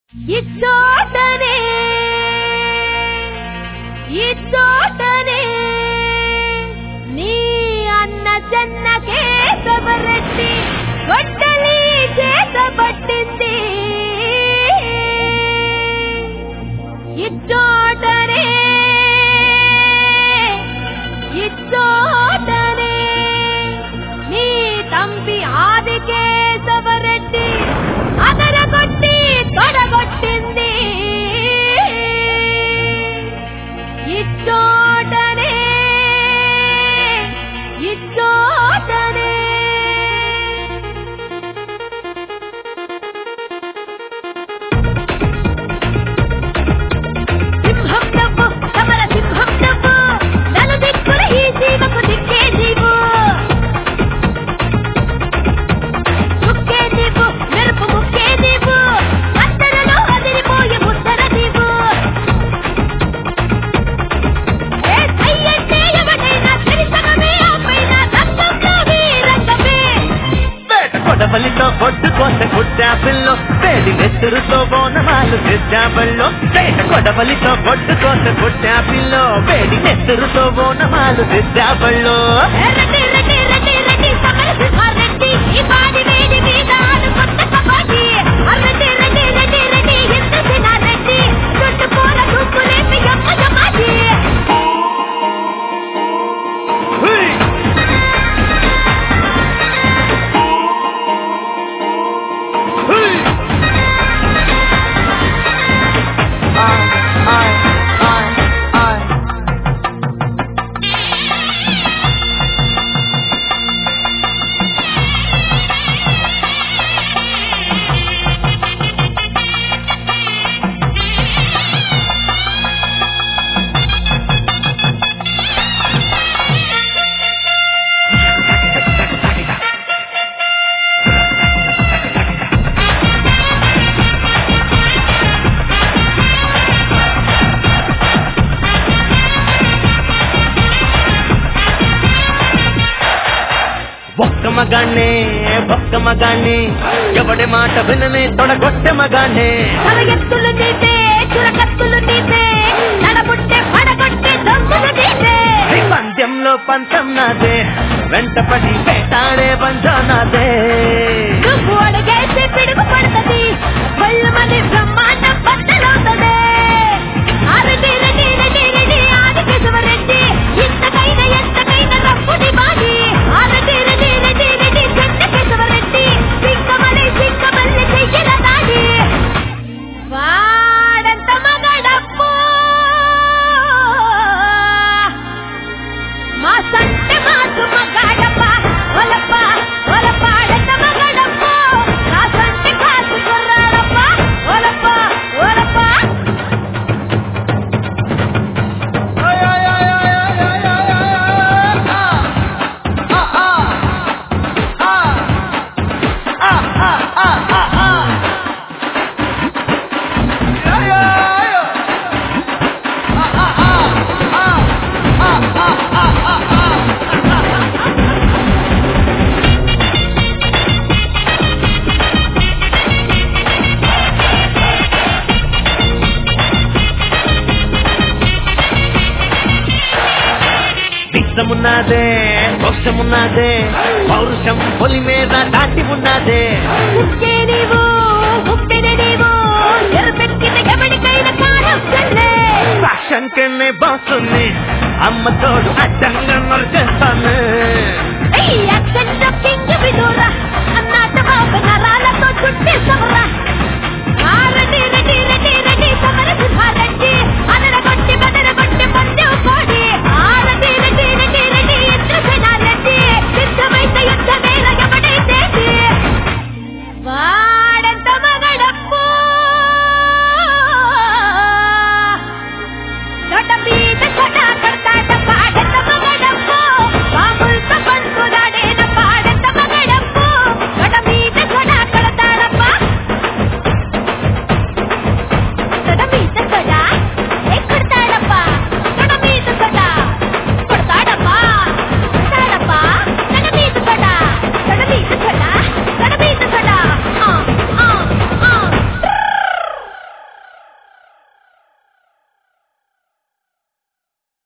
ఇచ్చోటనే ఇచ్చోటనే నీ అన్న చెన్న కేశవరెడ్డి గొడ్డలి చేత పట్టింది ఇచ్చోటనే ఇచ్చోటనే నీ తంపి ఆది కేశవరెడ్డి అదరగొట్టి తొడగొట్టింది ఇచ్చోటనే ఇచ్చోటనే సింహం నువ్వు సమర సింహం నువ్వు నలుదిక్కుల ఈ జీవకు దిక్కే నీవు ముక్కే నీవు మెరుపు ముక్కే నీవు అందరలో అదిరిపోయే ముద్దర నీవు ఏ సయ్యంటే ఎవడైనా సరిసగమే ఆపైన రక్తంలో వీరంగమే వేట కొడవలితో కొట్టు కోస కుట్టాపిల్లో వేడి నెత్తురుతో బోనమాలు తెచ్చాపల్లో వేట కొడవలితో కొట్టు కోస కుట్టాపిల్లో వేడి నెత్తురుతో బోనమాలు తెచ్చాపల్లో రెడ్డి రెడ్డి రెడ్డి రెడ్డి సమర సింహారెడ్డి ఈ పాడి వేడి మీద కొత్త కబాడి రెడ్డి రెడ్డి రెడ్డి రెడ్డి హిందూ సినారెడ్డి చుట్టు పూల గుంపులేపి యమ్మ జమాడి హుయ్! హుయ్! ఆయ్, ఆయ్, ఆయ్, ఆయ్. ఒక్క మగాణ్ణే ఒక్క మగాణ్ణే ఎవడి మాట విననే తొడగొట్టె మగాణ్ణే తల ఎత్తులు నీతే చురకత్తులు నీతే నడబుట్టే పడగొట్టే దమ్ములు నీతే ఈ పంద్యంలో పంతం నాదే వెంటపడి వేటాడే పంచా నాదే నువ్వు అడిగేసి పిడుగు పడుతుంది వల్లమని బ్రహ్మాండం బద్దలవుతుంది రెడ్డి రెడ్డి రెడ్డి రెడ్డి ఆది కేశవరెడ్డి ఇంతకైనా ఎంతకైనా రప్పుడి బాడి రెడ్డి రెడ్డి రెడ్డి రెడ్డి చెట్ట కేశవరెడ్డి సింగమలి సింగమల్లి చెయ్యల దాడి వాడంత మగడప్పు మా సంటే మాసు మగాడప్ప ఒలప్ప ఒలపాడంత మగడప్ప నా సంటే కాసు కుర్రాడప్ప ఒలప్ప ఒలప్ప విషమున్నదే మోక్షమున్నదే పౌరుషం పొలి మీద దాటి ఉన్నదే ముక్కే నీవు ముప్పెన నీవు ఎరుపెక్కిన ఎవరికైనా కారం చెల్లే సాక్ష్యం కెన్నే బాసుని అమ్మ తోడు అడ్డంగా నొరచేస్తుంది